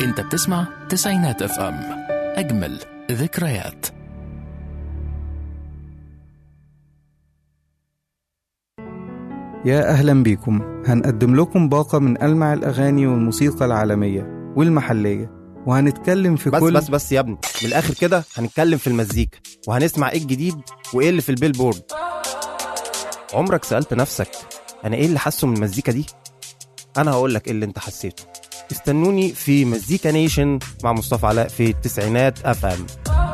انت بتسمع تسعينات اف ام اجمل ذكريات يا أهلا بيكم هنقدم لكم باقة من ألمع الأغاني والموسيقى العالمية والمحلية وهنتكلم في بس كل بس بس يا ابني من الاخر كده هنتكلم في المزيكا وهنسمع ايه الجديد وايه اللي في البيلبورد عمرك سألت نفسك انا ايه اللي حاسه من المزيكا دي انا هقول لك ايه اللي انت حسيته استنوني في مزيكا نيشن مع مصطفى علاء في التسعينات اف ام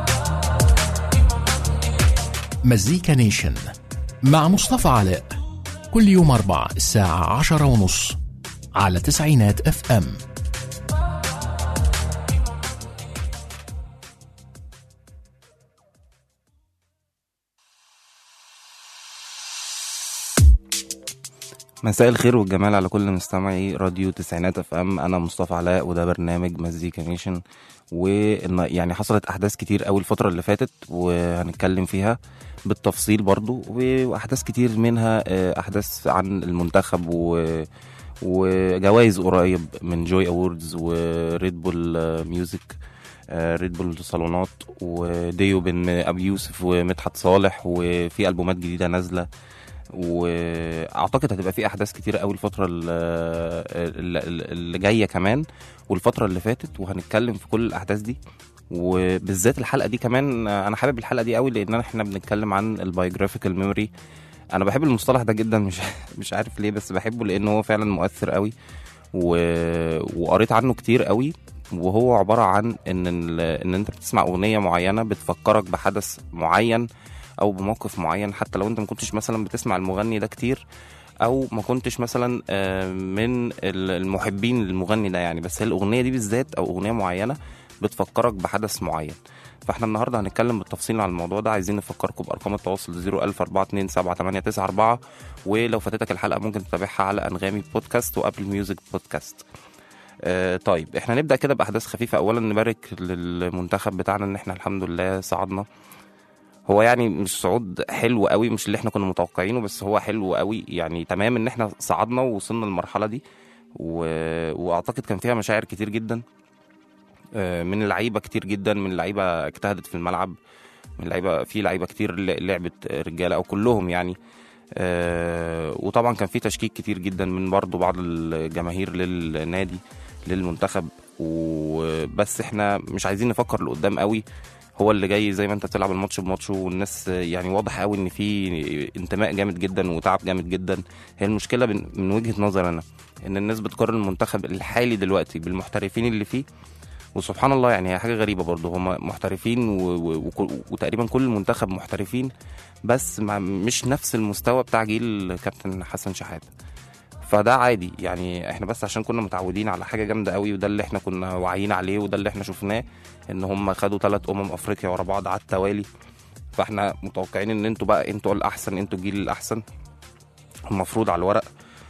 مزيكا نيشن مع مصطفى علاء كل يوم أربع الساعة عشرة ونص على تسعينات اف ام مساء الخير والجمال على كل مستمعي راديو تسعينات اف ام انا مصطفى علاء وده برنامج مزيكا نيشن وإن يعني حصلت احداث كتير قوي الفتره اللي فاتت وهنتكلم فيها بالتفصيل برضو و- واحداث كتير منها آه، احداث عن المنتخب و وجوائز قريب من جوي اووردز وريد بول آه، ميوزك آه، ريد بول صالونات وديو بين ابي يوسف ومدحت صالح وفي البومات جديده نازله واعتقد هتبقى في احداث كتيره قوي الفتره ال- ال- اللي جايه كمان والفتره اللي فاتت وهنتكلم في كل الاحداث دي وبالذات الحلقه دي كمان انا حابب الحلقه دي قوي لان احنا بنتكلم عن البايوجرافيكال ميموري انا بحب المصطلح ده جدا مش مش عارف ليه بس بحبه لانه هو فعلا مؤثر قوي و... وقريت عنه كتير قوي وهو عباره عن ان ال... ان انت بتسمع اغنيه معينه بتفكرك بحدث معين او بموقف معين حتى لو انت ما كنتش مثلا بتسمع المغني ده كتير او ما كنتش مثلا آه، من ال- المحبين للمغني ده يعني بس هي الاغنيه دي بالذات او اغنيه معينه بتفكرك بحدث معين فاحنا النهارده هنتكلم بالتفصيل عن الموضوع ده عايزين نفكركم بارقام التواصل 010427894 ولو فاتتك الحلقه ممكن تتابعها على انغامي بودكاست وابل ميوزك بودكاست آه طيب احنا نبدا كده باحداث خفيفه اولا نبارك للمنتخب بتاعنا ان احنا الحمد لله صعدنا هو يعني مش صعود حلو قوي مش اللي احنا كنا متوقعينه بس هو حلو قوي يعني تمام ان احنا صعدنا ووصلنا للمرحله دي و... واعتقد كان فيها مشاعر كتير جدا آه، من اللعيبه كتير جدا من اللعيبه اجتهدت في الملعب من اللعيبه في لعيبه كتير ل- لعبت رجاله او كلهم يعني آه، وطبعا كان في تشكيك كتير جدا من برضو بعض الجماهير للنادي للمنتخب وبس احنا مش عايزين نفكر لقدام قوي هو اللي جاي زي ما انت بتلعب الماتش بماتشه والناس يعني واضح قوي ان في انتماء جامد جدا وتعب جامد جدا هي المشكله بن- من وجهه نظري انا ان الناس بتقارن المنتخب الحالي دلوقتي بالمحترفين اللي فيه وسبحان الله يعني هي حاجه غريبه برضه هم محترفين و... و... و... وتقريبا كل المنتخب محترفين بس مع... مش نفس المستوى بتاع جيل كابتن حسن شحاته فده عادي يعني احنا بس عشان كنا متعودين على حاجه جامده قوي وده اللي احنا كنا واعيين عليه وده اللي احنا شفناه ان هم خدوا ثلاث امم افريقيا ورا بعض على التوالي فاحنا متوقعين ان انتوا بقى انتوا الاحسن انتوا الجيل الاحسن المفروض على الورق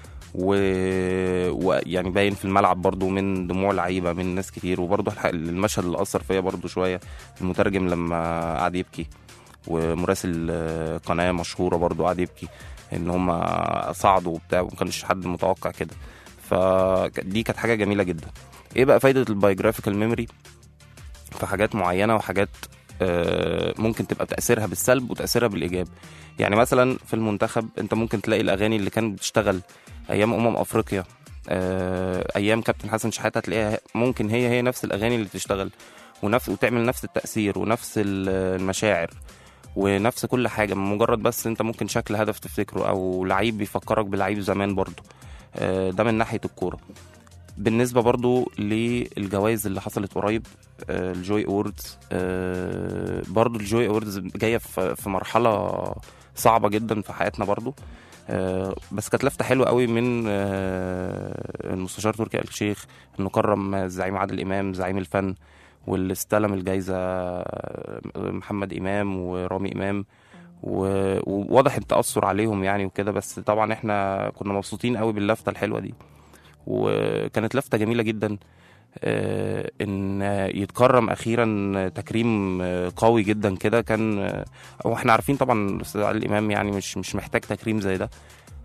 و- ويعني باين في الملعب برضو من دموع لعيبه من ناس كتير وبرضو الح- المشهد اللي اثر فيا برضو شويه المترجم لما قعد يبكي ومراسل آه، قناه مشهوره برضو قعد يبكي ان هم صعدوا وبتاع وما كانش حد متوقع كده فدي كانت حاجه جميله جدا ايه بقى فايده البايوجرافيكال ميموري في حاجات معينه وحاجات آه، ممكن تبقى تاثيرها بالسلب وتاثيرها بالايجاب يعني مثلا في المنتخب انت ممكن تلاقي الاغاني اللي كانت بتشتغل ايام امم افريقيا آه، ايام كابتن حسن شحاته هتلاقيها ممكن هي هي نفس الاغاني اللي بتشتغل ونفس وتعمل نفس التاثير ونفس ال- المشاعر ونفس كل حاجه مجرد بس انت ممكن شكل هدف تفتكره او لعيب بيفكرك بلعيب زمان برضه آه، ده من ناحيه الكوره بالنسبه برضو للجوائز اللي حصلت قريب آه، الجوي اووردز آه، برضو الجوي اووردز جايه في في مرحله صعبه جدا في حياتنا برضو آه، بس كانت لفته حلوه قوي من آه، المستشار تركي آل الشيخ انه كرم الزعيم عادل امام زعيم الفن واللي استلم الجايزه آه، محمد امام ورامي امام و- وواضح التاثر عليهم يعني وكده بس طبعا احنا كنا مبسوطين قوي باللفته الحلوه دي وكانت لفته جميله جدا آه، ان يتكرم اخيرا تكريم آه، قوي جدا كده كان آه، هو احنا عارفين طبعا الاستاذ علي الامام يعني مش مش محتاج تكريم زي ده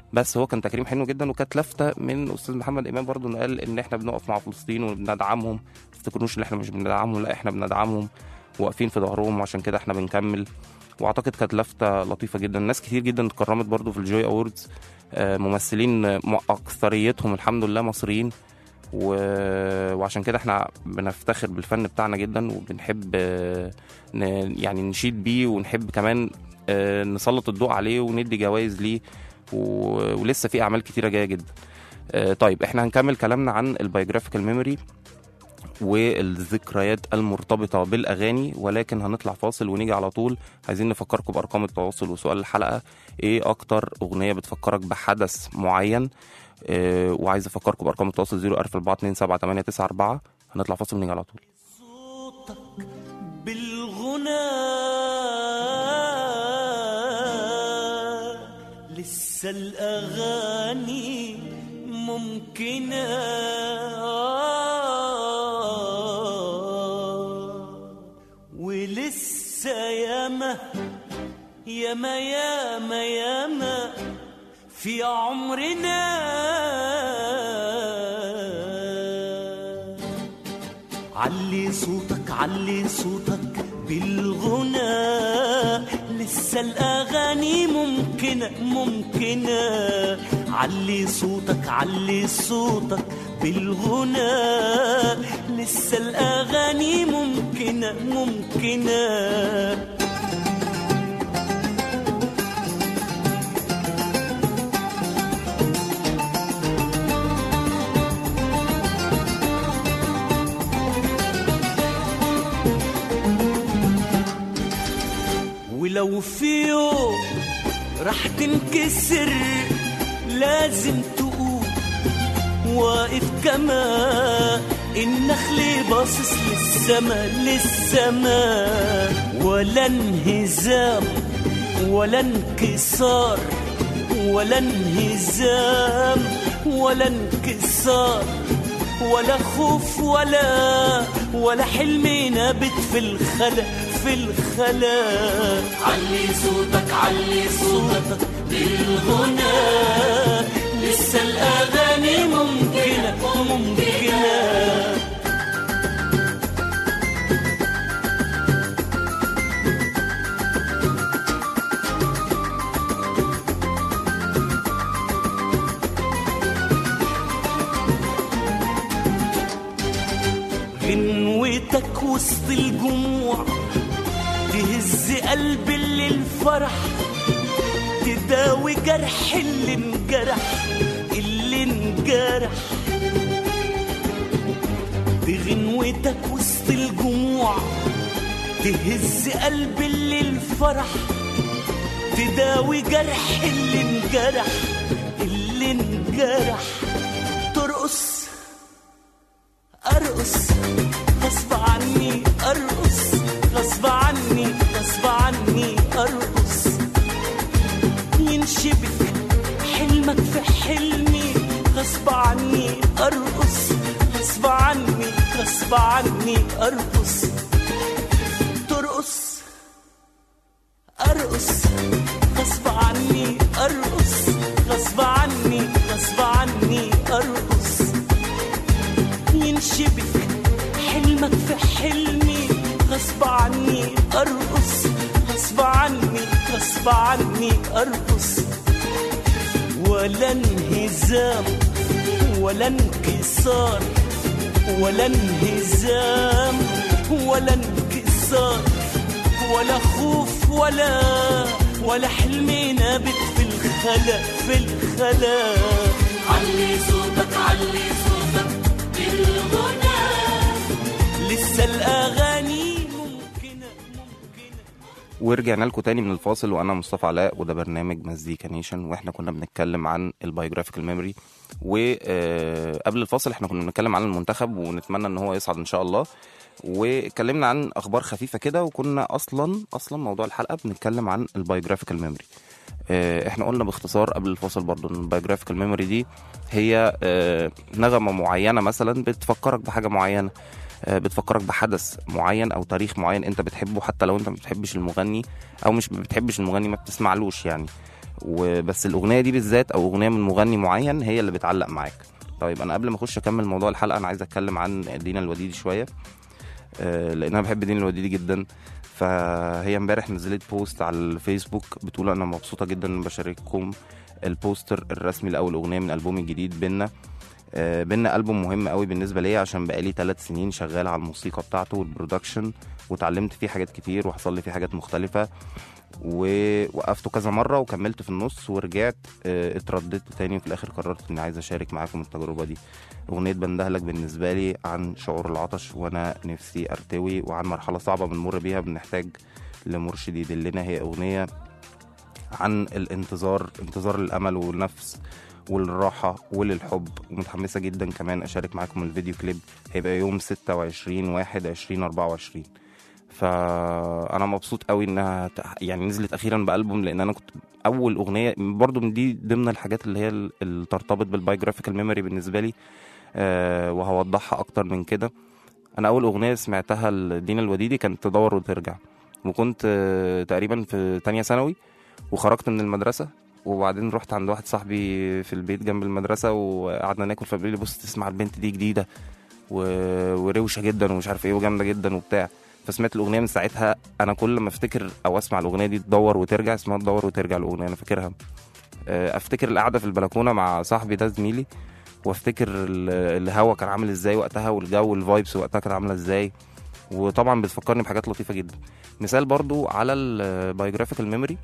بس هو كان تكريم حلو جدا وكانت لفته من استاذ محمد امام برضو انه قال ان احنا بنقف مع فلسطين وبندعمهم ما تفتكروش ان احنا مش بندعمهم لا احنا بندعمهم واقفين في ظهرهم وعشان كده احنا بنكمل واعتقد كانت لفته لطيفه جدا ناس كتير جدا اتكرمت برضو في الجوي اووردز آه، ممثلين آه، م- اكثريتهم الحمد لله مصريين و... وعشان كده احنا بنفتخر بالفن بتاعنا جدا وبنحب آه، ن... يعني نشيد بيه ونحب كمان آه، نسلط الضوء عليه وندي جوائز ليه و... ولسه في اعمال كتيره جايه جدا آه، طيب احنا هنكمل كلامنا عن البايوجرافيكال ميموري والذكريات المرتبطة بالأغاني ولكن هنطلع فاصل ونيجي على طول عايزين نفكركم بأرقام التواصل وسؤال الحلقة إيه أكتر أغنية بتفكرك بحدث معين إيه وعايز أفكركم بأرقام التواصل 014278994 هنطلع فاصل ونيجي على طول صوتك بالغنى لسه الأغاني ممكنة ولسه ياما ياما ياما ياما في عمرنا علي صوتك علي صوتك بالغنى لسه الأغاني ممكنة ممكنة علي صوتك علي صوتك بالغنى لسه الأغاني ممكنة ممكنة ولو في يوم راح تنكسر لازم تقوم واقف كما النخل باصص للسما للسما ولا انهزام ولا انكسار ولا انهزام ولا انكسار ولا خوف ولا ولا حلم نابت في الخلا في الخلا علي صوتك علي صوتك بالغنى لسه الأغاني ممكنة ممكنة غنوتك وسط الجموع تهز قلب اللي الفرح تداوي جرح اللي انجرح اللي انجرح بغنوتك وسط الجموع تهز قلب اللي الفرح تداوي جرح اللي انجرح اللي انجرح ترقص ارقص غصب عني ارقص غصب عني غصب عني ارقص ينشبك حلمك في حلمي غصب عني ارقص غصب عني غصب عني ارقص ترقص ارقص غصب عني ارقص غصب عني غصب عني ارقص ينشبك حلمك في حلمي غصب عني ارقص غصب عني غصب عني ارقص ولا انهزام ولا انكسار ولا انهزام ولا انكسار ولا خوف ولا ولا حلم نابت في الخلا في الخلا علي صوتك علي صوتك بالغنى لسه الاغاني ممكنه ممكنه ورجعنا لكم تاني من الفاصل وانا مصطفى علاء وده برنامج مزيكا نيشن واحنا كنا بنتكلم عن البايوجرافيكال ميموري وقبل الفاصل احنا كنا بنتكلم عن المنتخب ونتمنى ان هو يصعد ان شاء الله واتكلمنا عن اخبار خفيفه كده وكنا اصلا اصلا موضوع الحلقه بنتكلم عن البايوجرافيكال ميموري احنا قلنا باختصار قبل الفاصل برضو ان البايوجرافيكال ميموري دي هي آه، نغمه معينه مثلا بتفكرك بحاجه معينه آه، بتفكرك بحدث معين او تاريخ معين انت بتحبه حتى لو انت ما بتحبش المغني او مش بتحبش المغني ما بتسمعلوش يعني وبس الاغنيه دي بالذات او اغنيه من مغني معين هي اللي بتعلق معاك طيب انا قبل ما اخش اكمل موضوع الحلقه انا عايز اتكلم عن دينا الوديدي شويه آه، لان انا بحب دينا الوديدي جدا فهي امبارح نزلت بوست على الفيسبوك بتقول انا مبسوطه جدا ان بشارككم البوستر الرسمي لاول اغنيه من البومي الجديد بينا آه، بينا البوم مهم قوي بالنسبه ليا عشان بقالي ثلاث سنين شغال على الموسيقى بتاعته والبرودكشن وتعلمت فيه حاجات كتير وحصل لي فيه حاجات مختلفه ووقفته كذا مره وكملت في النص ورجعت آه، اترددت تاني وفي الاخر قررت اني عايز اشارك معاكم التجربه دي اغنيه بندهلك بالنسبه لي عن شعور العطش وانا نفسي ارتوي وعن مرحله صعبه بنمر بيها بنحتاج لمرشد يدلنا هي اغنيه عن الانتظار انتظار الامل والنفس والراحة وللحب ومتحمسة جدا كمان أشارك معاكم الفيديو كليب هيبقى يوم 26 واحد 2024 فأنا مبسوط قوي إنها ت- يعني نزلت أخيرا بألبوم لأن أنا كنت أول أغنية برضو من دي ضمن الحاجات اللي هي ال- اللي ترتبط بالبايوجرافيكال ميموري بالنسبة لي أه وهوضحها أكتر من كده أنا أول أغنية سمعتها لدينا الوديدي كانت تدور وترجع وكنت آه، تقريبا في تانية ثانوي وخرجت من المدرسة وبعدين رحت عند واحد صاحبي في البيت جنب المدرسة وقعدنا ناكل فبيقول لي بص تسمع البنت دي جديدة و... وروشة جدا ومش عارف ايه وجامدة جدا وبتاع فسمعت الأغنية من ساعتها أنا كل ما أفتكر أو أسمع الأغنية دي تدور وترجع اسمها تدور وترجع الأغنية أنا فاكرها آه، أفتكر القعدة في البلكونة مع صاحبي ده زميلي وافتكر ال- الهوا كان عامل ازاي وقتها والجو الفايبس وقتها كانت عامله ازاي وطبعا بتفكرني بحاجات لطيفه جدا مثال برضو على البايوجرافيكال ميموري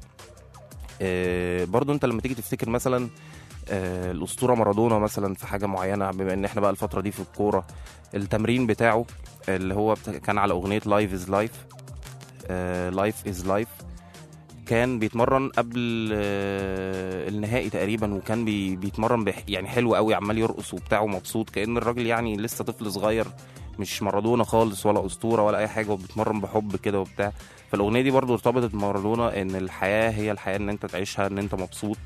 برضو انت لما تيجي تفتكر مثلا آه، الاسطوره مارادونا مثلا في حاجه معينه بما ان احنا بقى الفتره دي في الكوره التمرين بتاعه اللي هو بتا- كان على اغنيه لايف از لايف لايف از لايف كان بيتمرن قبل آه، النهائي تقريبا وكان بي بيتمرن بح يعني حلو قوي عمال يرقص وبتاع ومبسوط كان الراجل يعني لسه طفل صغير مش مارادونا خالص ولا اسطوره ولا اي حاجه وبيتمرن بحب كده وبتاع فالاغنيه دي برضو ارتبطت بمارادونا ان الحياه هي الحياه ان انت تعيشها ان انت مبسوط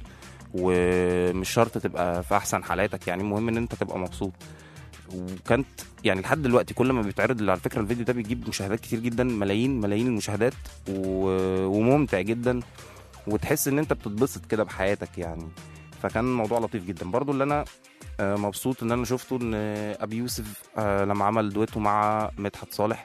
ومش شرط تبقى في احسن حالاتك يعني المهم ان انت تبقى مبسوط وكانت يعني لحد دلوقتي كل ما بيتعرض على فكره الفيديو ده بيجيب مشاهدات كتير جدا ملايين ملايين المشاهدات و... وممتع جدا وتحس ان انت بتتبسط كده بحياتك يعني فكان الموضوع لطيف جدا برضو اللي انا آه، مبسوط ان انا شفته ان ابي يوسف آه، لما عمل دويتو مع مدحت صالح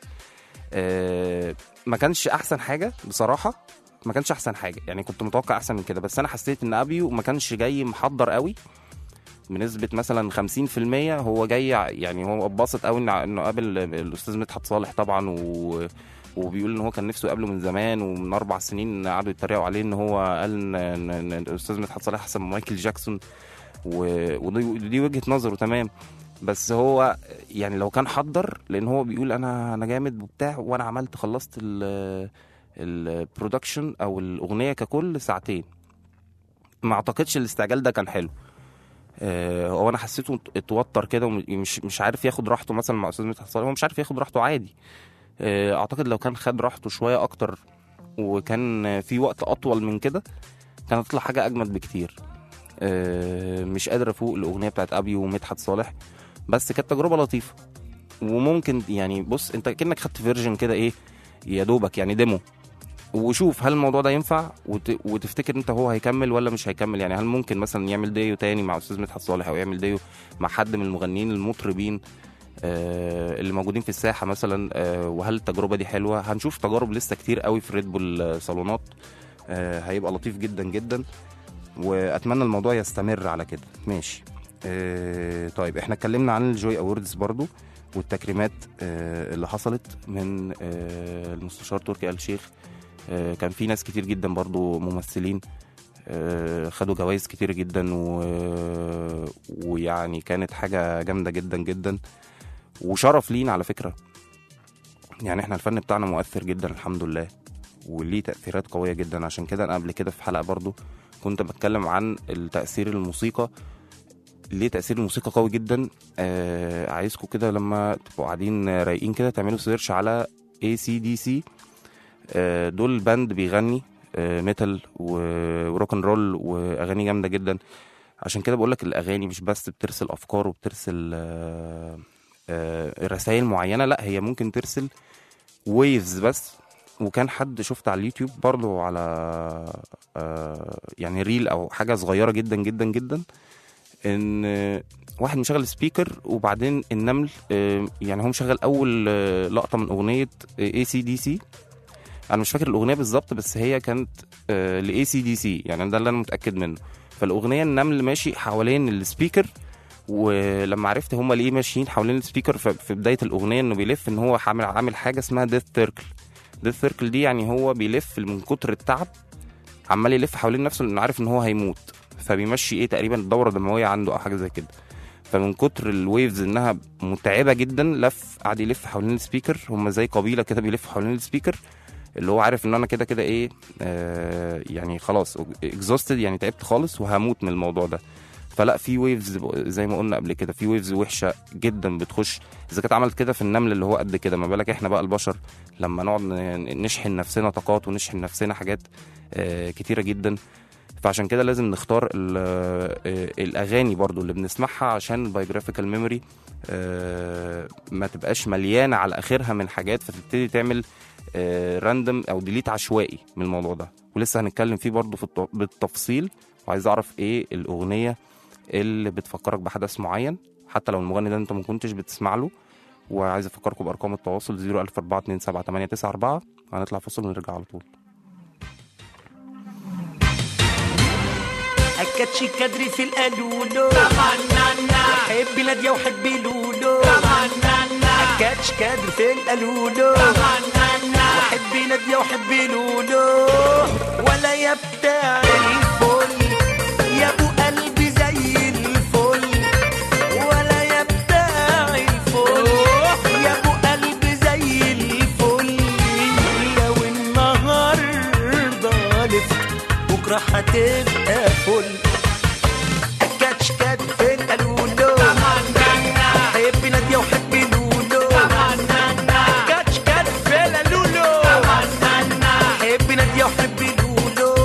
آه، ما كانش احسن حاجه بصراحه ما كانش احسن حاجه يعني كنت متوقع احسن من كده بس انا حسيت ان ابيو ما كانش جاي محضر قوي بنسبه مثلا 50% هو جاي يعني هو اتبسط قوي إن- انه قابل الاستاذ مدحت صالح طبعا و وبيقول ان هو كان نفسه يقابله من زمان ومن اربع سنين قعدوا يتريقوا عليه ان هو قال ان إن- إن الاستاذ مدحت صالح احسن من مايكل جاكسون و- ودي دي وجهه نظره تمام بس هو يعني لو كان حضر لان هو بيقول انا انا جامد وبتاع وانا عملت خلصت ال البرودكشن او الاغنيه ككل ساعتين ما اعتقدش الاستعجال ده كان حلو آه، هو انا حسيته اتوتر كده ومش مش عارف ياخد راحته مثلا مع استاذ مدحت صالح هو مش عارف ياخد راحته عادي آه، اعتقد لو كان خد راحته شويه اكتر وكان في وقت اطول من كده كانت تطلع حاجه اجمد بكتير آه، مش قادر افوق الاغنيه بتاعت ابي ومدحت صالح بس كانت تجربه لطيفه وممكن يعني بص انت كانك خدت فيرجن كده ايه يا دوبك يعني ديمو وشوف هل الموضوع ده ينفع وت... وتفتكر انت هو هيكمل ولا مش هيكمل يعني هل ممكن مثلا يعمل ديو تاني مع استاذ مدحت صالح او يعمل ديو مع حد من المغنيين المطربين آه اللي موجودين في الساحه مثلا آه وهل التجربه دي حلوه هنشوف تجارب لسه كتير قوي في ريد بول صالونات آه هيبقى لطيف جدا جدا واتمنى الموضوع يستمر على كده ماشي آه طيب احنا اتكلمنا عن الجوي اووردز برضو والتكريمات آه اللي حصلت من آه المستشار تركي آل الشيخ آه كان في ناس كتير جدا برضو ممثلين آه خدوا جوائز كتير جدا و... ويعني كانت حاجة جامدة جدا جدا وشرف لينا على فكرة يعني احنا الفن بتاعنا مؤثر جدا الحمد لله وليه تأثيرات قوية جدا عشان كده أنا قبل كده في حلقة برضو كنت بتكلم عن التأثير الموسيقى ليه تأثير الموسيقى قوي جدا آه عايزكم كده لما تبقوا قاعدين رايقين كده تعملوا سيرش على ACDC آه دول باند بيغني آه ميتال و- وروك اند رول واغاني جامده جدا عشان كده بقول لك الاغاني مش بس بترسل افكار وبترسل آه آه رسائل معينه لا هي ممكن ترسل ويفز بس وكان حد شفت على اليوتيوب برضه على آه، يعني ريل او حاجه صغيره جدا جدا جدا ان آه، واحد مشغل سبيكر وبعدين النمل آه، يعني هو مشغل اول آه، لقطه من اغنيه اي سي دي سي انا مش فاكر الاغنيه بالظبط بس هي كانت لاي سي دي سي يعني ده اللي انا متاكد منه فالاغنيه النمل ماشي حوالين السبيكر ولما عرفت هما ليه ماشيين حوالين السبيكر ف- في بدايه الاغنيه انه بيلف ان هو عامل عامل حاجه اسمها ديث سيركل ديث سيركل دي يعني هو بيلف من كتر التعب عمال يلف حوالين نفسه لانه عارف ان هو هيموت فبيمشي ايه تقريبا الدوره الدمويه عنده او حاجه زي كده فمن كتر الويفز انها متعبه جدا لف قعد يلف حوالين السبيكر هم زي قبيله كده بيلفوا حوالين السبيكر اللي هو عارف ان انا كده كده ايه آه يعني خلاص اكزوستد يعني تعبت خالص وهموت من الموضوع ده فلا في ويفز زي ما قلنا قبل كده في ويفز وحشه جدا بتخش اذا كانت عملت كده في النمل اللي هو قد كده ما بالك احنا بقى البشر لما نقعد ن- نشحن نفسنا طاقات ونشحن نفسنا حاجات آه كتيره جدا فعشان كده لازم نختار ال- آه، الاغاني برضو اللي بنسمعها عشان البايوجرافيكال ميموري ما تبقاش مليانه على اخرها من حاجات فتبتدي تعمل راندوم او ديليت عشوائي من الموضوع ده ولسه هنتكلم فيه برضو في الت- بالتفصيل وعايز اعرف ايه الاغنيه اللي بتفكرك بحدث معين حتى لو المغني ده انت ما كنتش بتسمع له وعايز افكركم بارقام التواصل 004278994 هنطلع فاصل ونرجع على طول أكدش كدري في القالولو حب نادية وحب لولو أكدش كدري في القالولو وحب نادية وحب لولو ولا يا بتاع الفل يا أبو قلبي زي الفل ولا يا بتاع الفل يا أبو قلبي زي الفل لو النهارده لفت بكره هتبقى فل كاتش كات في القالولو حب نادية وحب لولو كاتش كات في القالولو حب نادية وحب لولو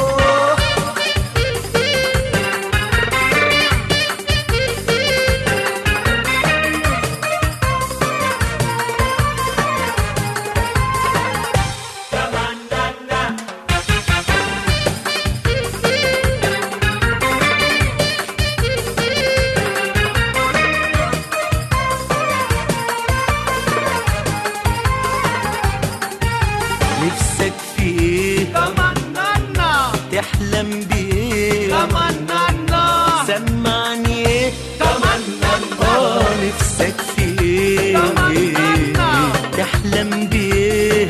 نفسك في ايه تحلم بايه سمعني ايه اه نفسك في ايه تحلم بايه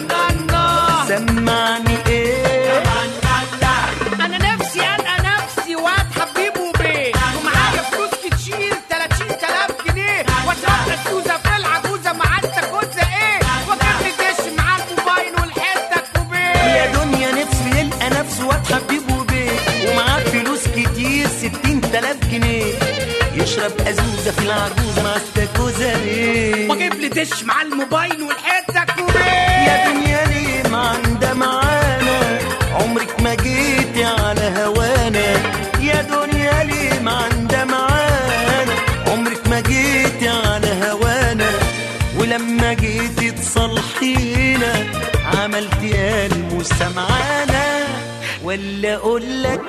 سمعني ايه انا نفسي القى نفسي واد حبيبه بيه ومعايا فلوس كتير 30000 جنيه واشرب السوزه في العجوزه مع التكوزه ايه واجيب لي دش مع الموبايل والحته كوبيه يا دنيا نفسه يلقى نفسه واد حبيبه بيه ومعاه فلوس كتير ستين تلاف جنيه يشرب أزوزة في العجوزة مع استاكوزة ليه واجيب لي دش مع الموبايل والحته كوبيه يا دنيا ليه ما عندها معانا عمرك ما جيتي على هوانا يا دنيا ليه ما عندها معانا عمرك ما جيتي على هوانا ولما جيتي تصلحينا عملتي قلب سمعانا ولا اقول لك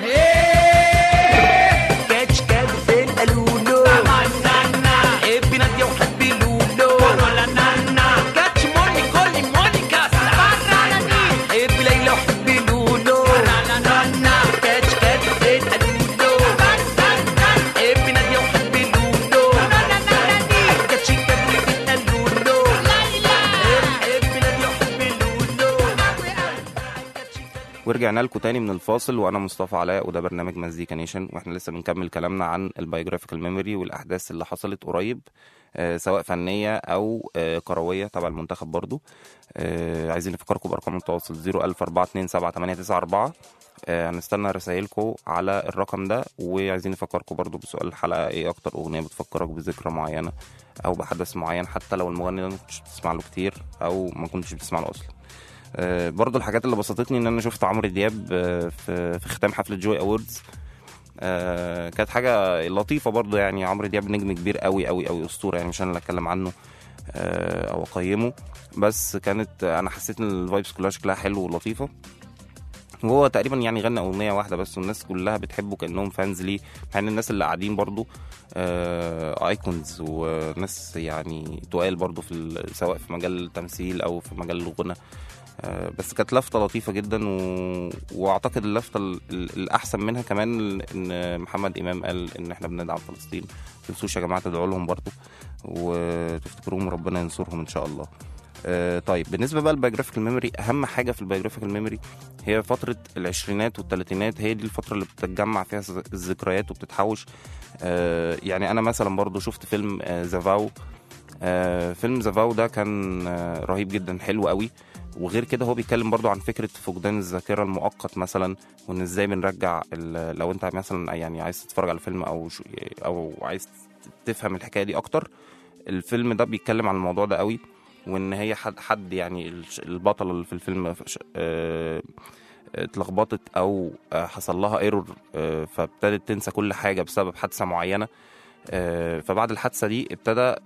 كاتش كاد في القالولو حبي نادية وحبي لولو كاتش موني كولي مونيكا حبي ليلى وحبي لولو كاتش كاد في القالولو حبي نادية وحبي لولو كاتش كاد في القالولو حبي نادية وحبي لولو ورجعنا لكم تاني من الفاصل وانا مصطفى علاء وده برنامج مزيكا نيشن واحنا لسه بنكمل كلامنا عن البايوجرافيكال ميموري والاحداث اللي حصلت قريب آه، سواء فنيه او آه، كرويه تبع المنتخب برضو آه، عايزين نفكركم بارقام التواصل 004278994 آه، هنستنى رسائلكم على الرقم ده وعايزين نفكركم برضو بسؤال الحلقه ايه اكتر اغنيه بتفكرك بذكرى معينه او بحدث معين حتى لو المغني ده ما كنتش بتسمع له كتير او ما كنتش بتسمع له اصلا آه، برضو الحاجات اللي بسطتني ان انا شفت عمرو دياب آه، في في ختام حفله جوي اووردز آه، كانت حاجه لطيفه برضو يعني عمرو دياب نجم كبير قوي قوي قوي اسطوره يعني مش انا اللي اتكلم عنه آه، او اقيمه بس كانت انا حسيت ان الفايبس كلها شكلها حلو ولطيفه وهو تقريبا يعني غنى اغنيه واحده بس والناس كلها بتحبه كانهم فانز ليه مع ان الناس اللي قاعدين برضو ايكونز وناس يعني تقال برضو في ال- سواء في مجال التمثيل او في مجال الغنى آه، بس كانت لفته لطيفه جدا و... واعتقد اللفته ال- ال- الاحسن منها كمان ان محمد امام قال ان احنا بندعم فلسطين ما تنسوش يا جماعه تدعوا لهم برضو وتفتكروهم ربنا ينصرهم ان شاء الله آه، طيب بالنسبه بقى للبيوجرافيكال ميموري اهم حاجه في البيوجرافيكال ميموري هي فتره العشرينات والثلاثينات هي دي الفتره اللي بتتجمع فيها الز- الذكريات وبتتحوش آه، يعني انا مثلا برضو شفت فيلم ذا فاو فيلم ذا فاو ده كان آه، رهيب جدا حلو قوي وغير كده هو بيتكلم برضو عن فكره فقدان الذاكره المؤقت مثلا وان ازاي بنرجع ال- لو انت مثلا يعني عايز تتفرج على فيلم او شو- او عايز تفهم الحكايه دي اكتر الفيلم ده بيتكلم عن الموضوع ده قوي وان هي حد حد يعني الش- البطله اللي في الفيلم ش- آه، اتلخبطت او آه، حصل لها ايرور فابتدت تنسى كل حاجه بسبب حادثه معينه آه، فبعد الحادثه دي ابتدى آه،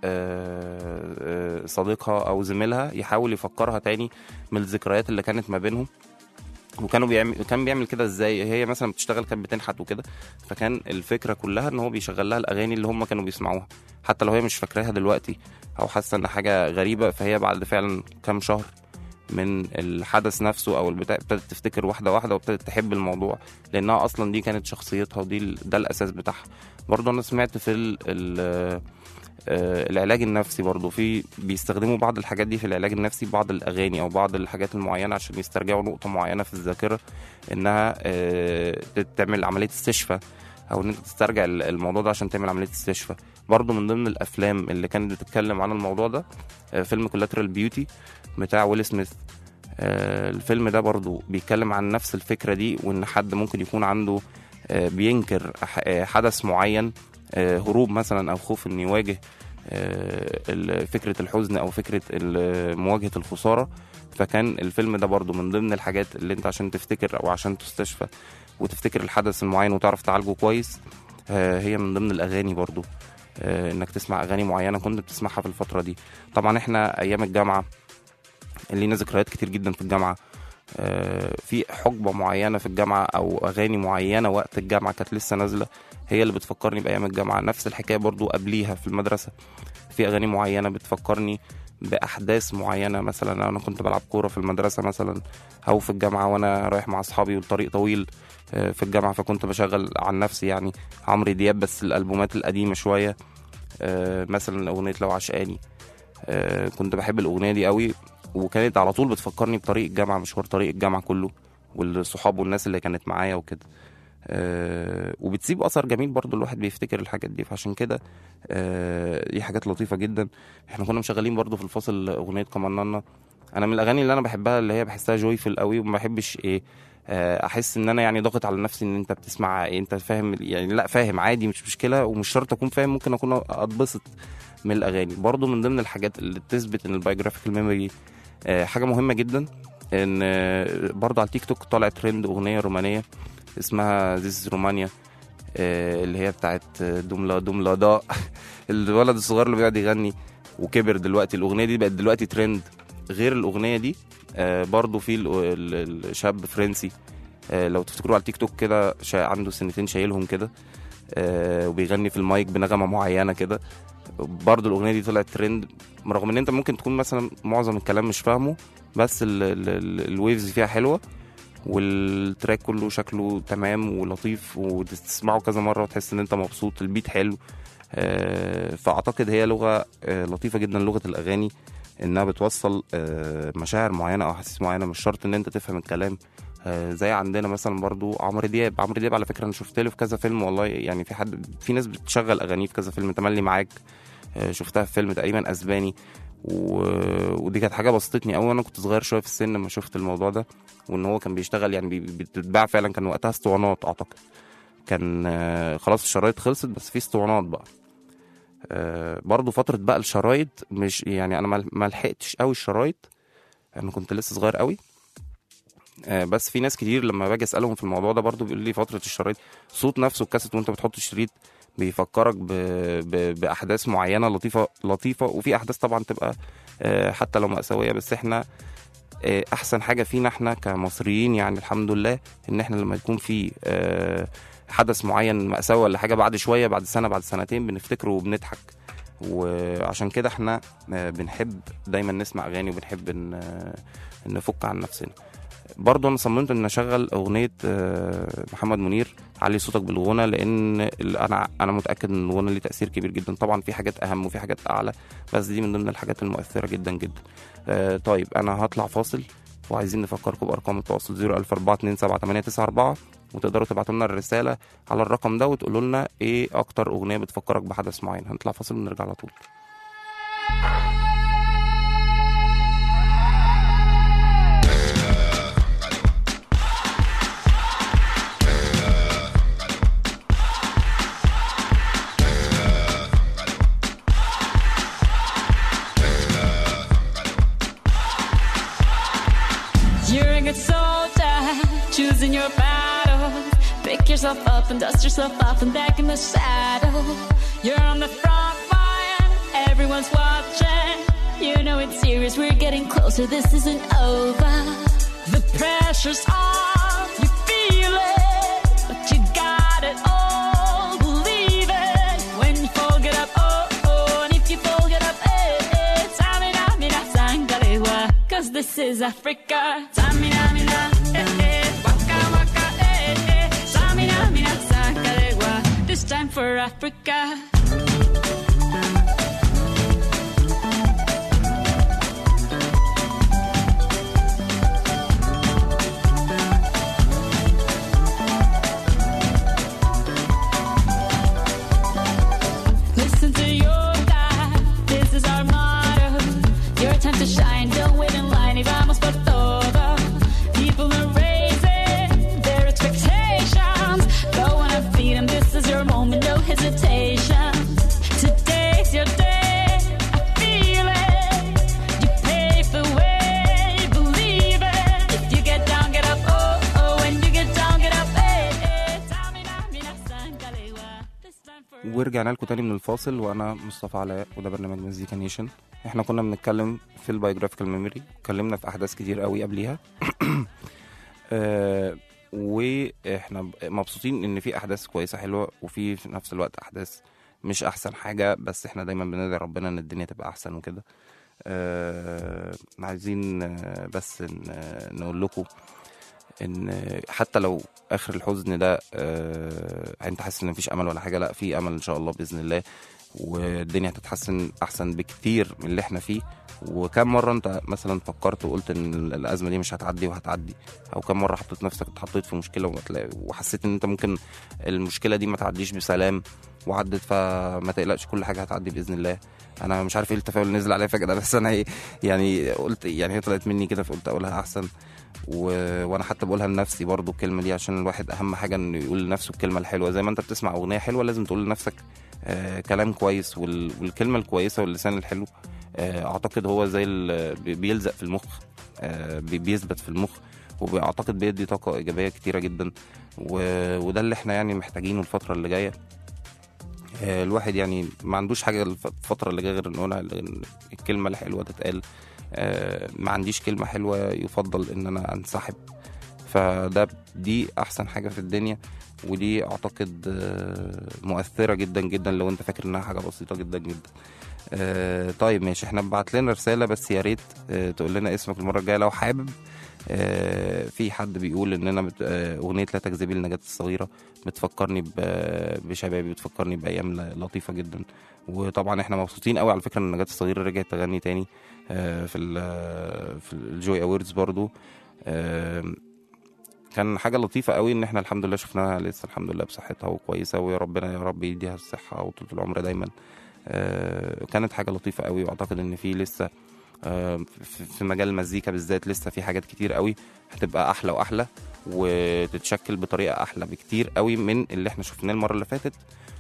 آه، صديقها او زميلها يحاول يفكرها تاني من الذكريات اللي كانت ما بينهم وكانوا بيعمل كان بيعمل كده ازاي هي مثلا بتشتغل كانت بتنحت وكده فكان الفكره كلها ان هو بيشغل لها الاغاني اللي هم كانوا بيسمعوها حتى لو هي مش فاكراها دلوقتي او حاسه ان حاجه غريبه فهي بعد فعلا كام شهر من الحدث نفسه او البتاع ابتدت تفتكر واحده واحده وابتدت تحب الموضوع لانها اصلا دي كانت شخصيتها ودي ال- ده الاساس بتاعها برضه انا سمعت في ال ال آه، العلاج النفسي برضه في بيستخدموا بعض الحاجات دي في العلاج النفسي بعض الاغاني او بعض الحاجات المعينه عشان يسترجعوا نقطه معينه في الذاكره انها آه، تعمل عمليه استشفاء او ان انت تسترجع ال- الموضوع ده عشان تعمل عمليه استشفاء برضه من ضمن الافلام اللي كانت بتتكلم عن الموضوع ده آه، فيلم كولاترال بيوتي بتاع ويل سميث آه، الفيلم ده برضو بيتكلم عن نفس الفكرة دي وإن حد ممكن يكون عنده آه، بينكر ح- آه، حدث معين آه، هروب مثلا أو خوف إنه يواجه آه، ال- فكرة الحزن أو فكرة ال- مواجهة الخسارة فكان الفيلم ده برضو من ضمن الحاجات اللي انت عشان تفتكر او عشان تستشفى وتفتكر الحدث المعين وتعرف تعالجه كويس آه، هي من ضمن الاغاني برضو آه، انك تسمع اغاني معينه كنت بتسمعها في الفتره دي طبعا احنا ايام الجامعه لينا ذكريات كتير جدا في الجامعه آه، في حقبه معينه في الجامعه او اغاني معينه وقت الجامعه كانت لسه نازله هي اللي بتفكرني بايام الجامعه نفس الحكايه برضو قبليها في المدرسه في اغاني معينه بتفكرني باحداث معينه مثلا انا كنت بلعب كوره في المدرسه مثلا او في الجامعه وانا رايح مع اصحابي والطريق طويل آه، في الجامعه فكنت بشغل عن نفسي يعني عمرو دياب بس الالبومات القديمه شويه آه، مثلا اغنيه لو عشقاني آه، كنت بحب الاغنيه دي قوي وكانت على طول بتفكرني بطريق الجامعه مشوار طريق الجامعه كله والصحاب والناس اللي كانت معايا وكده آه وبتسيب اثر جميل برضو الواحد بيفتكر الحاجات دي فعشان كده آه دي حاجات لطيفه جدا احنا كنا مشغلين برضو في الفاصل اغنيه كمانانا انا من الاغاني اللي انا بحبها اللي هي بحسها جويفل قوي وما بحبش ايه آه، احس ان انا يعني ضاغط على نفسي ان انت بتسمع إيه انت فاهم يعني لا فاهم عادي مش مشكله ومش شرط اكون فاهم ممكن اكون اتبسط من الاغاني برضو من ضمن الحاجات اللي بتثبت ان البايوجرافيكال ميموري حاجه مهمه جدا ان آه، برضو على التيك توك طالع ترند اغنيه رومانيه اسمها ذيس رومانيا اللي هي بتاعت دوملا دوملا دا الولد الصغير اللي بيقعد يغني وكبر دلوقتي الاغنيه دي بقت دلوقتي ترند غير الاغنيه دي آه، برضو في ال- ال- الشاب فرنسي آه، لو تفتكروا على التيك توك كده شا- عنده سنتين شايلهم كده آه، وبيغني في المايك بنغمه معينه كده برضو الاغنيه دي طلعت ترند رغم ان انت ممكن تكون مثلا معظم الكلام مش فاهمه بس ال- ال- ال- الويفز فيها حلوه والتراك كله شكله تمام ولطيف وتسمعه كذا مره وتحس ان انت مبسوط البيت حلو آه، فاعتقد هي لغه آه، لطيفه جدا لغه الاغاني انها بتوصل آه، مشاعر معينه او احاسيس معينه مش شرط ان انت تفهم الكلام آه، زي عندنا مثلا برضو عمرو دياب عمرو دياب على فكره انا شفت له في كذا فيلم والله يعني في حد في ناس بتشغل اغانيه في كذا فيلم تملي معاك آه، شفتها في فيلم تقريبا اسباني و... ودي كانت حاجه بسطتني قوي انا كنت صغير شويه في السن لما شفت الموضوع ده وان هو كان بيشتغل يعني بي- بتتباع فعلا كان وقتها اسطوانات اعتقد كان آه، خلاص الشرايط خلصت بس في اسطوانات بقى آه، برضو فترة بقى الشرايط مش يعني انا ما- ما لحقتش قوي الشرايط انا كنت لسه صغير قوي آه، بس في ناس كتير لما باجي اسالهم في الموضوع ده برضو بيقولوا لي فتره الشرايط صوت نفسه الكاسيت وانت بتحط الشريط بيفكرك ب... ب... باحداث معينه لطيفه لطيفه وفي احداث طبعا تبقى آه، حتى لو مأساويه بس احنا آه، احسن حاجه فينا احنا كمصريين يعني الحمد لله ان احنا لما يكون في آه، حدث معين مأساوي ولا حاجه بعد شويه بعد سنه بعد سنتين بنفتكره وبنضحك وعشان كده احنا آه، بنحب دايما نسمع اغاني وبنحب ان آه، نفك عن نفسنا برضه انا صممت ان اشغل اغنيه آه، محمد منير علي صوتك بالغنى لان ال- انا انا متاكد ان الغنى ليه تاثير كبير جدا طبعا في حاجات اهم وفي حاجات اعلى بس دي من ضمن الحاجات المؤثره جدا جدا آه، طيب انا هطلع فاصل وعايزين نفكركم بارقام التواصل 004278994 وتقدروا تبعتوا لنا الرساله على الرقم ده وتقولوا لنا ايه اكتر اغنيه بتفكرك بحدث معين هنطلع فاصل ونرجع على طول You're a good soldier, choosing your battles. Pick yourself up and dust yourself off and back in the saddle. You're on the front line, everyone's watching. You know it's serious, we're getting closer, this isn't over. The pressure's on, you feel it, but you got it all. Believe it when you fall, get up, oh, oh, and if you fall, get up, eh, eh. Samina, mina, sangalewa, cause this is Africa. Samina, mina, eh, eh, waka, waka, eh, eh. Samina, mina, sangalewa, this time for Africa. Listen to your God, this is our motto. Your time to shine, don't wait in line, y vamos por todo. People are raising their expectations. Go on and feed them, this is your moment, no hesitation. Today's your day, I feel it. You pave the way, believe it. If you get down, get up, oh, oh. When you get down, get up, eh, eh. Tamina, mina, sangalewa. This time for ورجعنا لكم تاني من الفاصل وانا مصطفى علاء وده برنامج مزيكا نيشن احنا كنا بنتكلم في البايوجرافيكال ميموري اتكلمنا في احداث كتير قوي قبليها آه واحنا مبسوطين ان في احداث كويسه حلوه وفي في نفس الوقت احداث مش احسن حاجه بس احنا دايما بندعي ربنا ان الدنيا تبقى احسن وكده آه عايزين آه، بس ن- آه، نقول لكم ان حتى لو اخر الحزن ده آه، انت حاسس ان مفيش امل ولا حاجه لا في امل ان شاء الله باذن الله والدنيا هتتحسن احسن بكتير من اللي احنا فيه وكم مره انت مثلا فكرت وقلت ان الازمه دي مش هتعدي وهتعدي او كم مره حطيت نفسك اتحطيت في مشكله وما تلاقي- وحسيت ان انت ممكن المشكله دي ما تعديش بسلام وعدت فما تقلقش كل حاجه هتعدي باذن الله انا مش عارف ايه التفاؤل اللي نزل عليا فجاه ده بس انا إيه، يعني قلت يعني هي طلعت مني كده فقلت اقولها احسن و... وانا حتى بقولها لنفسي برضو الكلمه دي عشان الواحد اهم حاجه انه يقول لنفسه الكلمه الحلوه زي ما انت بتسمع اغنيه حلوه لازم تقول لنفسك آه كلام كويس وال... والكلمه الكويسه واللسان الحلو آه اعتقد هو زي ال... بي- بيلزق في المخ آه بي- بيثبت في المخ واعتقد بيدي طاقه ايجابيه كتيره جدا و... وده اللي احنا يعني محتاجينه الفتره اللي جايه آه، الواحد يعني ما عندوش حاجه الف- الفتره اللي جايه غير ان هو الكلمه الحلوه تتقال آه، ما عنديش كلمه حلوه يفضل ان انا انسحب فده دي احسن حاجه في الدنيا ودي اعتقد آه، مؤثره جدا جدا لو انت فاكر انها حاجه بسيطه جدا جدا آه، طيب ماشي احنا بعت لنا رساله بس يا ريت آه، تقول لنا اسمك المره الجايه لو حابب آه، في حد بيقول ان انا بت... آه، اغنيه لا تكذبي لنجاة الصغيره بتفكرني ب... بشبابي بتفكرني بايام ل- لطيفه جدا وطبعا احنا مبسوطين قوي على فكره ان نجاة الصغيره رجعت تغني تاني آه، في ال... في الجوي اووردز برضو آه، كان حاجه لطيفه قوي ان احنا الحمد لله شفناها لسه الحمد لله بصحتها وكويسه ويا ربنا يا رب يديها الصحه وطول العمر دايما آه، كانت حاجه لطيفه قوي واعتقد ان في لسه آه، في في مجال المزيكا بالذات لسه في حاجات كتير قوي هتبقى احلى واحلى وتتشكل بطريقه احلى بكتير قوي من اللي احنا شفناه المره اللي فاتت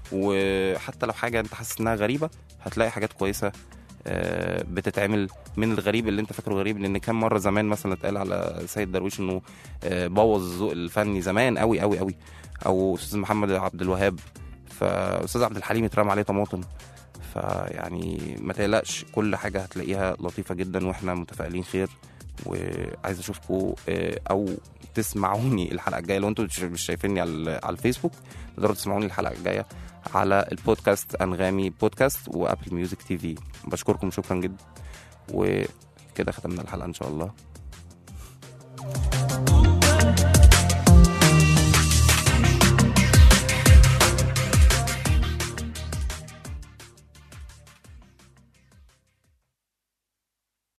وحتى لو حاجه انت حاسس انها غريبه هتلاقي حاجات كويسه آه، بتتعمل من الغريب اللي انت فاكره غريب لان كام مره زمان مثلا اتقال على سيد درويش انه آه، بوظ الذوق الفني زمان قوي قوي قوي او استاذ محمد عبد الوهاب فاستاذ عبد الحليم اترمى عليه طماطم فيعني ما تقلقش كل حاجه هتلاقيها لطيفه جدا واحنا متفائلين خير وعايز اشوفكم او تسمعوني الحلقه الجايه لو انتم مش- مش شايفيني على على الفيسبوك تقدروا تسمعوني الحلقه الجايه على البودكاست انغامي بودكاست وابل ميوزك تي في بشكركم شكرا جدا وكده ختمنا الحلقه ان شاء الله